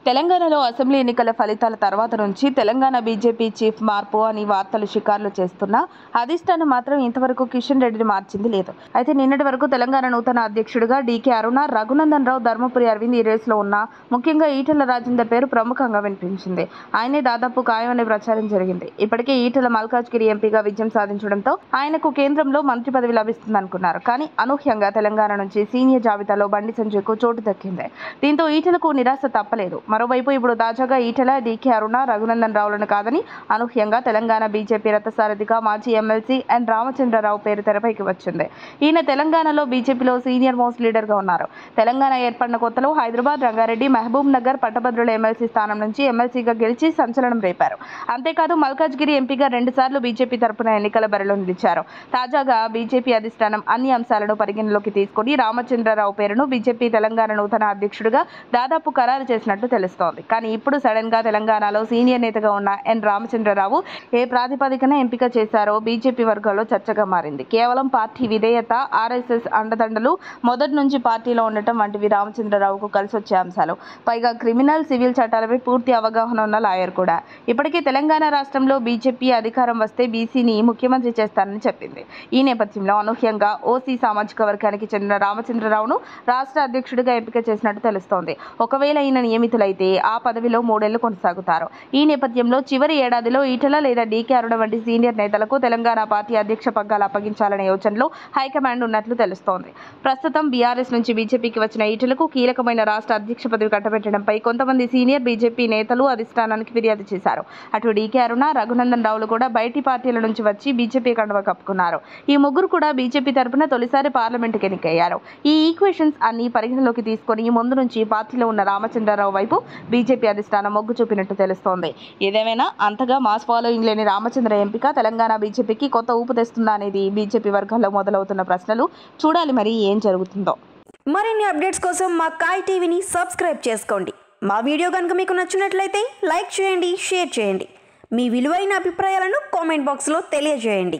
తెలంగాణలో అసెంబ్లీ ఎన్నికల ఫలితాల తర్వాత నుంచి తెలంగాణ బీజేపీ చీఫ్ మార్పు అని వార్తలు షికార్లు చేస్తున్నా అధిష్టానం మాత్రం ఇంతవరకు కిషన్ రెడ్డిని మార్చింది లేదు అయితే నిన్నటి వరకు తెలంగాణ నూతన అధ్యక్షుడిగా డీకే అరుణ రఘునందన్ రావు ధర్మపురి అరవింద్ ఈ రేసులో ఉన్న ముఖ్యంగా ఈటెల రాజేందర్ పేరు ప్రముఖంగా వినిపించింది ఆయనే దాదాపు ఖాయమనే ప్రచారం జరిగింది ఇప్పటికే ఈటెల మల్కాజ్గిరి ఎంపీగా విజయం సాధించడంతో ఆయనకు కేంద్రంలో మంత్రి పదవి లభిస్తుందనుకున్నారు కానీ అనూహ్యంగా తెలంగాణ నుంచి సీనియర్ జాబితాలో బండి సంజయ్కు చోటు దక్కింది దీంతో ఈటెలకు నిరాశ తప్పలేదు మరోవైపు ఇప్పుడు తాజాగా ఈటెల డీకే అరుణ రఘునందన్ రావులను కాదని అనూహ్యంగా తెలంగాణ బీజేపీ రథసారథిగా మాజీ ఎమ్మెల్సీ ఎన్ రామచంద్రరావు పేరు తెరపైకి వచ్చింది ఈయన తెలంగాణలో బీజేపీలో సీనియర్ మోస్ట్ లీడర్గా ఉన్నారు తెలంగాణ ఏర్పడిన కొత్తలో హైదరాబాద్ రంగారెడ్డి మహబూబ్ నగర్ పట్టభద్రుల ఎమ్మెల్సీ స్థానం నుంచి ఎమ్మెల్సీగా గెలిచి సంచలనం రేపారు అంతేకాదు మల్కాజ్గిరి ఎంపీగా రెండుసార్లు బీజేపీ తరపున ఎన్నికల బరిలో నిలిచారు తాజాగా బీజేపీ అధిష్టానం అన్ని అంశాలను పరిగణలోకి తీసుకుని రామచంద్రరావు పేరును బీజేపీ తెలంగాణ నూతన అధ్యక్షుడిగా దాదాపు ఖరారు చేసినట్టు తెలుస్తోంది కానీ ఇప్పుడు సడన్ గా తెలంగాణలో సీనియర్ నేతగా ఉన్న ఎన్ రామచంద్రరావు ఏ ప్రాతిపదికన ఎంపిక చేశారో బీజేపీ వర్గాల్లో చర్చగా మారింది కేవలం పార్టీ విధేయత ఆర్ఎస్ఎస్ అండదండలు మొదటి నుంచి పార్టీలో ఉండటం వంటివి రామచంద్రరావుకు కలిసి వచ్చే అంశాలు పైగా క్రిమినల్ సివిల్ చట్టాలపై పూర్తి అవగాహన ఉన్న లాయర్ కూడా ఇప్పటికే తెలంగాణ రాష్ట్రంలో బీజేపీ అధికారం వస్తే బీసీని ముఖ్యమంత్రి చేస్తానని చెప్పింది ఈ నేపథ్యంలో అనూహ్యంగా ఓసీ సామాజిక వర్గానికి చెందిన రామచంద్రరావును రాష్ట్ర అధ్యక్షుడిగా ఎంపిక చేసినట్టు తెలుస్తోంది ఒకవేళ ఈయన నియమితులైతే ఆ పదవిలో మూడేళ్లు కొనసాగుతారు ఈ నేపథ్యంలో చివరి ఏడాదిలో ఈటల లేదా డీకే అరుణ వంటి సీనియర్ నేతలకు తెలంగాణ పార్టీ అధ్యక్ష పగ్గాలు అప్పగించాలనే యోచనలో హైకమాండ్ ఉన్నట్లు తెలుస్తోంది ప్రస్తుతం బీఆర్ఎస్ నుంచి బీజేపీకి వచ్చిన ఈటలకు కీలకమైన రాష్ట్ర అధ్యక్ష పదవి కట్టబెట్టడంపై కొంతమంది సీనియర్ బీజేపీ నేతలు అధిష్టానానికి ఫిర్యాదు చేశారు అటు డీకే అరుణ రఘునందన్ రావులు కూడా బయటి పార్టీల నుంచి వచ్చి బీజేపీ కండువ కప్పుకున్నారు ఈ ముగ్గురు కూడా బీజేపీ తరపున తొలిసారి పార్లమెంటుకి ఎన్నికయ్యారు ఈ ఈక్వేషన్స్ అన్ని పరిగణలోకి తీసుకొని ముందు నుంచి పార్టీలో ఉన్న రామచంద్రరావు వైపు బీజేపీ అధిష్టానం మొగ్గు చూపినట్టు తెలుస్తోంది ఏదేమైనా అంతగా మాస్ ఫాలోయింగ్ లేని రామచంద్ర ఎంపిక తెలంగాణ బీజేపీకి కొత్త ఊపు తెస్తుందా అనేది బీజేపీ వర్గాల్లో మొదలవుతున్న ప్రశ్నలు చూడాలి మరి ఏం జరుగుతుందో మరిన్ని అప్డేట్స్ కోసం మా కాయ్ టీవీని సబ్స్క్రైబ్ చేసుకోండి మా వీడియో కనుక మీకు నచ్చినట్లయితే లైక్ చేయండి షేర్ చేయండి మీ విలువైన అభిప్రాయాలను కామెంట్ బాక్స్లో తెలియజేయండి